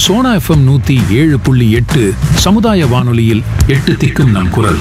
Sona FM நூத்தி ஏழு புள்ளி எட்டு சமுதாய வானொலியில் எட்டு திக்கும் நம் குரல்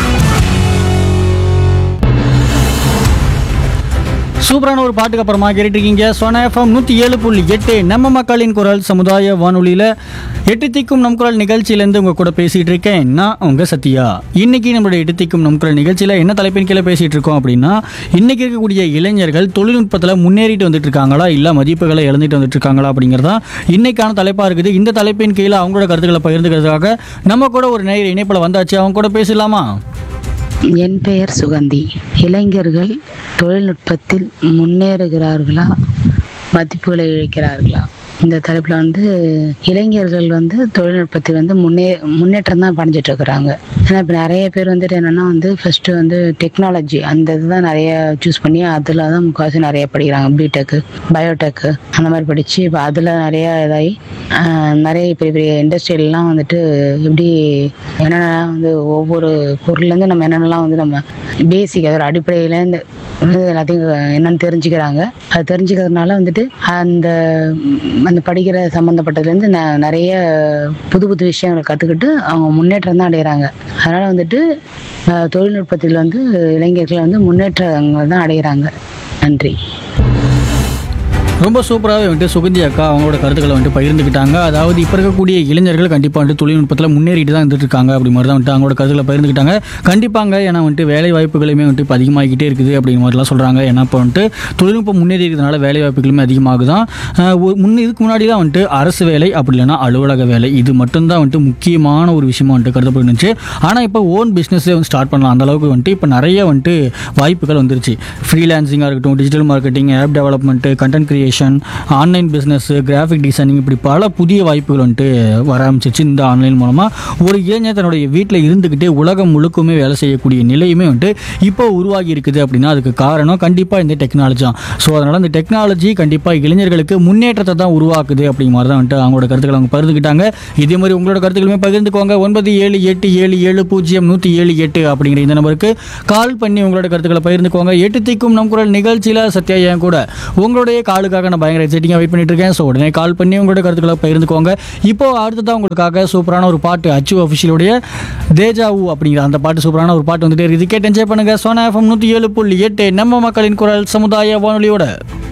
சூப்பரான ஒரு பாட்டுக்கு அப்புறமா கேட்டுருக்கீங்க சோனா எஃப்எம் நூற்றி ஏழு புள்ளி எட்டு நம்ம மக்களின் குரல் சமுதாய வானொலியில் எட்டு திக்கும் நம் குரல் நிகழ்ச்சியிலேருந்து உங்கள் கூட பேசிகிட்டு இருக்கேன் நான் உங்கள் சத்யா இன்னைக்கு நம்மளுடைய எட்டு திக்கும் நம் குரல் நிகழ்ச்சியில் என்ன தலைப்பின் கீழே பேசிகிட்டு இருக்கோம் அப்படின்னா இன்னைக்கு இருக்கக்கூடிய இளைஞர்கள் தொழில்நுட்பத்தில் முன்னேறிட்டு வந்துட்டு இருக்காங்களா இல்லை மதிப்புகளை இழந்துட்டு வந்துட்டு இருக்காங்களா அப்படிங்கிறதா இன்னைக்கான தலைப்பாக இருக்குது இந்த தலைப்பின் கீழே அவங்களோட கருத்துக்களை பகிர்ந்துக்கிறதுக்காக நம்ம கூட ஒரு நேர் இணைப்பில் வந்தாச்சு அவங்க கூட பேசலாமா என் பெயர் சுகந்தி இளைஞர்கள் தொழில்நுட்பத்தில் முன்னேறுகிறார்களா மதிப்புகளை இழைக்கிறார்களா இந்த தலைப்பில் வந்து இளைஞர்கள் வந்து தொழில்நுட்பத்தில் வந்து முன்னே முன்னேற்றம் தான் பண்ணிச்சிட்டு இருக்கிறாங்க ஏன்னா இப்போ நிறைய பேர் வந்துட்டு என்னென்னா வந்து ஃபஸ்ட்டு வந்து டெக்னாலஜி அந்த இதுதான் நிறைய சூஸ் பண்ணி அதில் தான் முக்கால்வாசி நிறைய படிக்கிறாங்க பிடெக்கு பயோடெக்கு அந்த மாதிரி படித்து இப்போ அதில் நிறைய இதாகி ஆஹ், நிறைய பெரிய பெரிய இண்டஸ்ட்ரியல்லாம் வந்துட்டு எப்படி என்னென்னலாம் வந்து ஒவ்வொரு பொருள்லேருந்து நம்ம என்னென்னலாம் வந்து நம்ம பேசிக் அதோட அடிப்படையிலேருந்து வந்து எல்லாத்தையும் என்னன்னு தெரிஞ்சுக்கிறாங்க அது தெரிஞ்சுக்கிறதுனால வந்துட்டு அந்த ம், அந்த படிக்கிற சம்மந்தப்பட்டதுலேருந்து ந நிறைய புது புது விஷயங்களை கற்றுக்கிட்டு அவங்க முன்னேற்றம் தான் அடைகிறாங்க அதனால் வந்துட்டு அஹ், தொழில்நுட்பத்தில் வந்து இளைஞர்கள் வந்து முன்னேற்றங்கள் தான் அடைகிறாங்க நன்றி ரொம்ப சூப்பராகவே வந்துட்டு சுகந்தி அக்கா அவங்களோட கருத்துக்களை வந்துட்டு பகிர்ந்துக்கிட்டாங்க அதாவது இப்போ இருக்கக்கூடிய இளைஞர்கள் கண்டிப்பாக வந்துட்டு தொழில்நுட்பத்தில் முன்னேறிட்டு தான் இருந்துட்டு இருக்காங்க அப்படி மாதிரி தான் வந்துட்டு அவங்களோட கருத்துக்களை பகிர்ந்துக்கிட்டாங்க கண்டிப்பாங்க ஏன்னா வந்துட்டு வேலை வாய்ப்புகளுமே வந்துட்டு இப்போ அதிகமாகிக்கிட்டே இருக்குது அப்படிங்கிற மாதிரிலாம் சொல்கிறாங்க ஏன்னா இப்போ வந்துட்டு தொழில்நுட்பம் முன்னேறி இருக்கிறதுனால வேலை வாய்ப்புகளுமே அதிகமாகுதான் ஆஹ் ஒரு- முன்ன இதுக்கு முன்னாடி தான் வந்துட்டு அரசு வேலை அப்படி இல்லைன்னா அலுவலக வேலை இது மட்டும்தான் வந்துட்டு முக்கியமான ஒரு விஷயமா வந்துட்டு கருதப்பட்டுருந்துச்சு ஆனால் இப்போ ஓன் பிஸ்னஸே வந்து ஸ்டார்ட் பண்ணலாம் அந்த அளவுக்கு வந்துட்டு இப்போ நிறைய வந்துட்டு வாய்ப்புகள் வந்துருச்சு ஃப்ரீலான்சிங்காக இருக்கட்டும் digital marketing app development content creation online business graphic designing இப்படி பல புதிய வாய்ப்புகள் வந்துட்டு வர ஆரம்பிச்சிச்சு இந்த ஆன்லைன் மூலமாக ஒரு இளைஞர் தன்னுடைய வீட்டில் இருந்துக்கிட்டே உலகம் முழுக்குமே வேலை செய்யக்கூடிய நிலையுமே வந்துட்டு இப்போ உருவாகி இருக்குது அப்படின்னா அதுக்கு காரணம் கண்டிப்பாக இந்த டெக்னாலஜி தான் ஸோ அதனால் இந்த டெக்னாலஜி கண்டிப்பாக இளைஞர்களுக்கு முன்னேற்றத்தை தான் உருவாக்குது அப்படிங்கிற மாதிரி தான் வந்துட்டு அவங்களோட கருத்துக்களை அவங்க பகிர்ந்துக்கிட்டாங்க இதே மாதிரி உங்களோட கருத்துக்களுமே பகிர்ந்துக்கோங்க ஒன்பது ஏழு எட்டு ஏழு ஏழு பூஜ்ஜியம் நூற்றி ஏழு எட்டு அப்படிங்கிற இந்த நம்பருக்கு கால் பண்ணி உங்களோட கருத்துக்களை பகிர்ந்துக்கோங்க எட்டு திக்கும் நம் குரல் நிகழ்ச்சியில் சத்யா என் கூட உங்களுடைய காலுக்காக நான் பயங்கர எக்ஸைட்டிங்காக வெயிட் பண்ணிட்டு இருக்கேன் ஸோ உடனே கால் பண்ணி உங்களோட கருத்துக்களை பகிர்ந்துக்கோங்க இப்போ அடுத்ததான் உங்களுக்காக சூப்பரான ஒரு பாட்டு அச்சு அஃபிஷியலுடைய தேஜாவு அப்படிங்கிற அந்த பாட்டு சூப்பரான ஒரு பாட்டு வந்துட்டு இருக்குது கேட்டு என்ஜாய் பண்ணுங்க சோனா எஃப்எம் நூற்றி ஏழு புள்ளி எட்டு நம்ம மக்களின் குரல் சமுதாய வானொலியோட